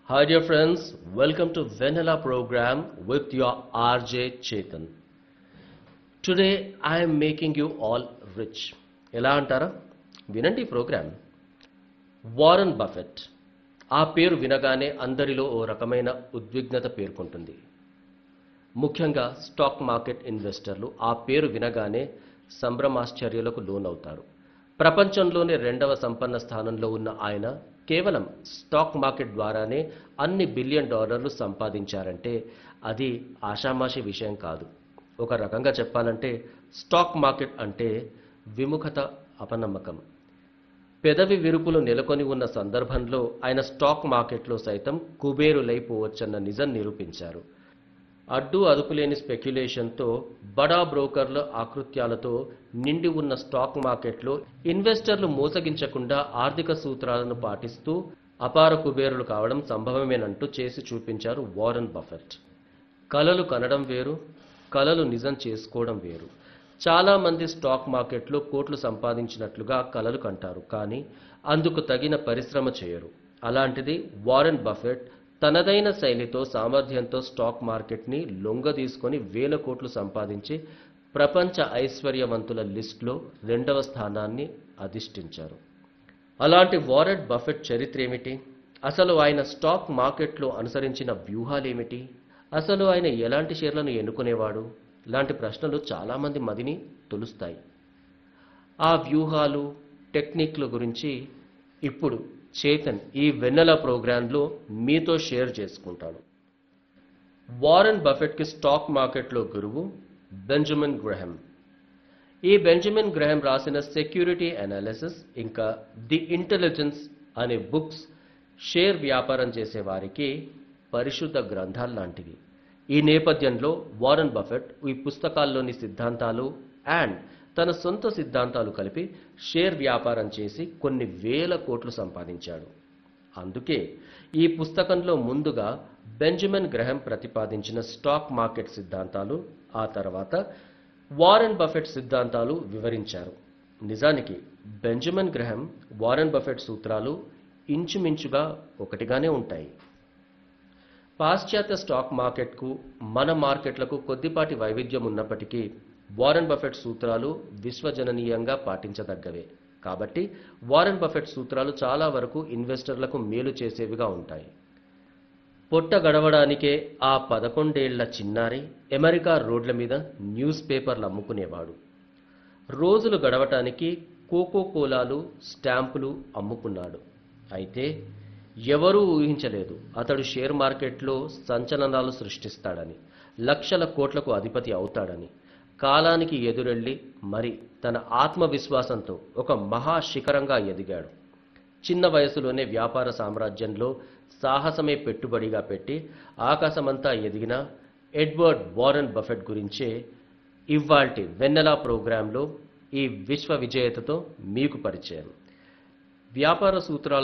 Hi, dear friends. Welcome to Vanilla program with your RJ Chetan. Today, I am making you all rich. ఎలా అంటారా వినండి ఈ programme Warren Buffett ఆ పేరు వినగానే అందరిలో ఓ రకమైన ఉద్విగ్నత పేర్కొంటుంది ముఖ్యంగా స్టాక్ మార్కెట్ ఇన్వెస్టర్లు ఆ పేరు వినగానే సంభ్రమాశ్చర్యాలకు లోనవుతారు ప్రపంచంలోనే రెండవ సంపన్న స్థానంలో ఉన్న ఆయన కేవలం స్టాక్ మార్కెట్ ద్వారానే అన్ని బిలియన్ డాలర్లు సంపాదించారంటే అది ఆషామాషి విషయం కాదు ఒక రకంగా చెప్పాలంటే స్టాక్ మార్కెట్ అంటే విముఖత అపనమ్మకం పెదవి విరుపులు నెలకొని ఉన్న సందర్భంలో ఆయన స్టాక్ మార్కెట్లో సైతం కుబేరులైపోవచ్చన్న నిజం నిరూపించారు అడ్డు అదుపులేని స్పెక్యులేషన్తో బడా బ్రోకర్ల ఆకృత్యాలతో నిండి ఉన్న స్టాక్ మార్కెట్లో ఇన్వెస్టర్లు మోసగించకుండా ఆర్థిక సూత్రాలను పాటిస్తూ అపార కుబేరులు కావడం సంభవమేనంటూ చేసి చూపించారు వారన్ బఫెట్ కలలు కనడం వేరు కలలు నిజం చేసుకోవడం వేరు చాలా మంది స్టాక్ మార్కెట్లో కోట్లు సంపాదించినట్లుగా కలలు కంటారు కానీ అందుకు తగిన పరిశ్రమ చేయరు అలాంటిది వారెన్ బఫెట్ తనదైన శైలితో సామర్థ్యంతో స్టాక్ మార్కెట్ని లొంగ తీసుకొని వేల కోట్లు సంపాదించి ప్రపంచ ఐశ్వర్యవంతుల లిస్టులో రెండవ స్థానాన్ని అధిష్ఠించారు అలాంటి వారెన్ బఫెట్ చరిత్ర ఏమిటి అసలు ఆయన స్టాక్ మార్కెట్లో అనుసరించిన వ్యూహాలేమిటి అసలు ఆయన ఎలాంటి షేర్లను ఎన్నుకునేవాడు లాంటి ప్రశ్నలు చాలామంది మదిని తొలుస్తాయి ఆ వ్యూహాలు టెక్నిక్ల గురించి ఇప్పుడు చేతన్ ఈ వెన్నెల ప్రోగ్రాంలో మీతో షేర్ చేసుకుంటాడు వారెన్ బఫెట్కి స్టాక్ మార్కెట్లో గురువు బెంజమిన్ గ్రహం ఈ బెంజమిన్ గ్రహం రాసిన సెక్యూరిటీ అనాలిసిస్ ఇంకా ది ఇంటెలిజెన్స్ అనే బుక్స్ షేర్ వ్యాపారం చేసే వారికి పరిశుద్ధ గ్రంథాలు లాంటివి ఈ నేపథ్యంలో వారన్ బఫెట్ ఈ పుస్తకాల్లోని సిద్ధాంతాలు అండ్ తన సొంత సిద్ధాంతాలు కలిపి షేర్ వ్యాపారం చేసి కొన్ని వేల కోట్లు సంపాదించాడు అందుకే ఈ పుస్తకంలో ముందుగా బెంజమిన్ గ్రహం ప్రతిపాదించిన స్టాక్ మార్కెట్ సిద్ధాంతాలు ఆ తర్వాత వారెన్ బఫెట్ సిద్ధాంతాలు వివరించారు నిజానికి బెంజమిన్ గ్రహం వారెన్ బఫెట్ సూత్రాలు ఇంచుమించుగా ఒకటిగానే ఉంటాయి పాశ్చాత్య స్టాక్ మార్కెట్కు మన మార్కెట్లకు కొద్దిపాటి వైవిధ్యం ఉన్నప్పటికీ వారెన్ బఫెట్ సూత్రాలు విశ్వజననీయంగా పాటించదగ్గవే కాబట్టి వారెన్ బఫెట్ సూత్రాలు చాలా వరకు ఇన్వెస్టర్లకు మేలు చేసేవిగా ఉంటాయి పొట్ట గడవడానికే ఆ పదకొండేళ్ల చిన్నారి అమెరికా రోడ్ల మీద న్యూస్ పేపర్లు అమ్ముకునేవాడు రోజులు గడవటానికి కోకో కోలాలు స్టాంపులు అమ్ముకున్నాడు అయితే ఎవరూ ఊహించలేదు అతడు షేర్ మార్కెట్లో సంచలనాలు సృష్టిస్తాడని లక్షల కోట్లకు అధిపతి అవుతాడని కాలానికి ఎదురెళ్ళి మరి తన ఆత్మవిశ్వాసంతో ఒక మహాశిఖరంగా ఎదిగాడు చిన్న వయసులోనే వ్యాపార సామ్రాజ్యంలో సాహసమే పెట్టుబడిగా పెట్టి ఆకాశమంతా ఎదిగిన ఎడ్వర్డ్ వారెన్ బఫెట్ గురించే ఇవాల్టి వెన్నెలా ప్రోగ్రాంలో ఈ విశ్వ విజేతతో మీకు పరిచయం వ్యాపార సూత్రాల